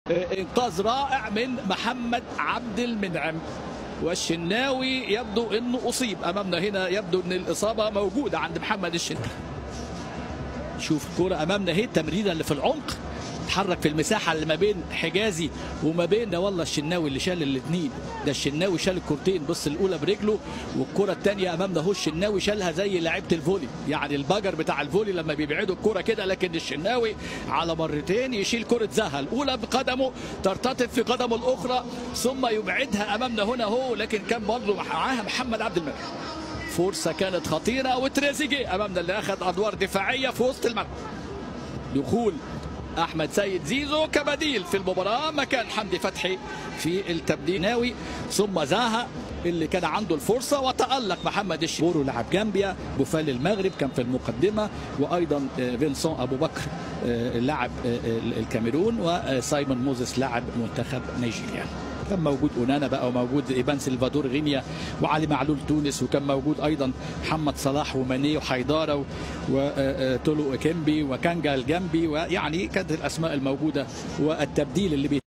انقاذ رائع من محمد عبد المنعم والشناوي يبدو انه اصيب امامنا هنا يبدو ان الاصابه موجوده عند محمد الشناوي شوف الكرة امامنا اهي التمريره اللي في العمق اتحرك في المساحه اللي ما بين حجازي وما بين ده والله الشناوي اللي شال الاثنين ده الشناوي شال الكورتين بص الاولى برجله والكره الثانيه امامنا اهو الشناوي شالها زي لعيبه الفولي يعني البجر بتاع الفولي لما بيبعدوا الكره كده لكن الشناوي على مرتين يشيل كره زها الاولى بقدمه ترتطف في قدمه الاخرى ثم يبعدها امامنا هنا اهو لكن كان برضه معاها محمد عبد المنعم فرصه كانت خطيره وتريزيجيه امامنا اللي اخذ ادوار دفاعيه في وسط الملعب دخول احمد سيد زيزو كبديل في المباراه مكان حمدي فتحي في التبديل ناوي ثم زاها اللي كان عنده الفرصه وتالق محمد الشبورو لاعب جامبيا بوفال المغرب كان في المقدمه وايضا فينسون ابو بكر لاعب الكاميرون وسايمون موزيس لاعب منتخب نيجيريا كان موجود اونانا بقى وموجود ايبان سلفادور غينيا وعلي معلول تونس وكان موجود ايضا محمد صلاح وماني وحيداره وتولو اكيمبي وكانجا الجنبي ويعني كانت الاسماء الموجوده والتبديل اللي بي